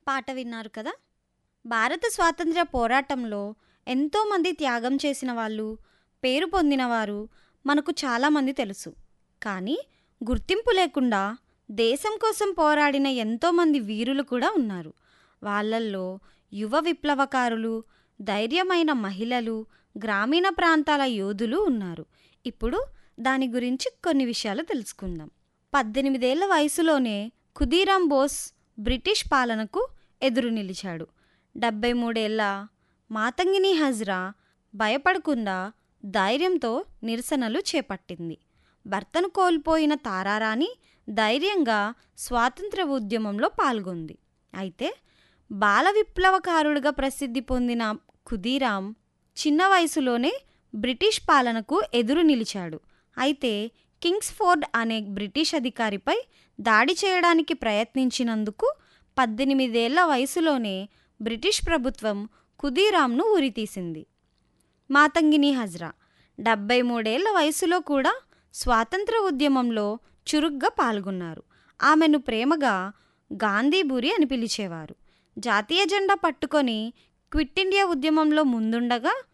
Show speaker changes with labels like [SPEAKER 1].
[SPEAKER 1] పాట విన్నారు కదా భారత స్వాతంత్ర్య పోరాటంలో ఎంతోమంది త్యాగం చేసిన వాళ్ళు పేరు పొందినవారు మనకు చాలామంది తెలుసు కానీ గుర్తింపు లేకుండా దేశం కోసం పోరాడిన ఎంతోమంది వీరులు కూడా ఉన్నారు వాళ్ళల్లో యువ విప్లవకారులు ధైర్యమైన మహిళలు గ్రామీణ ప్రాంతాల యోధులు ఉన్నారు ఇప్పుడు దాని గురించి కొన్ని విషయాలు తెలుసుకుందాం పద్దెనిమిదేళ్ల వయసులోనే ఖుదీరాం బోస్ బ్రిటిష్ పాలనకు ఎదురు నిలిచాడు డెబ్బై మూడేళ్ల మాతంగిని హజ్రా భయపడకుండా ధైర్యంతో నిరసనలు చేపట్టింది భర్తను కోల్పోయిన తారారాణి ధైర్యంగా స్వాతంత్ర ఉద్యమంలో పాల్గొంది అయితే బాల విప్లవకారుడిగా ప్రసిద్ధి పొందిన ఖుదీరాం చిన్న వయసులోనే బ్రిటిష్ పాలనకు ఎదురు నిలిచాడు అయితే కింగ్స్ఫోర్డ్ అనే బ్రిటిష్ అధికారిపై దాడి చేయడానికి ప్రయత్నించినందుకు పద్దెనిమిదేళ్ల వయసులోనే బ్రిటిష్ ప్రభుత్వం ఖుదీరాంను ఉరితీసింది మాతంగిని హజ్రా డెబ్బై మూడేళ్ల వయసులో కూడా స్వాతంత్ర ఉద్యమంలో చురుగ్గా పాల్గొన్నారు ఆమెను ప్రేమగా గాంధీబురి అని పిలిచేవారు జాతీయ జెండా పట్టుకొని క్విట్ ఇండియా ఉద్యమంలో ముందుండగా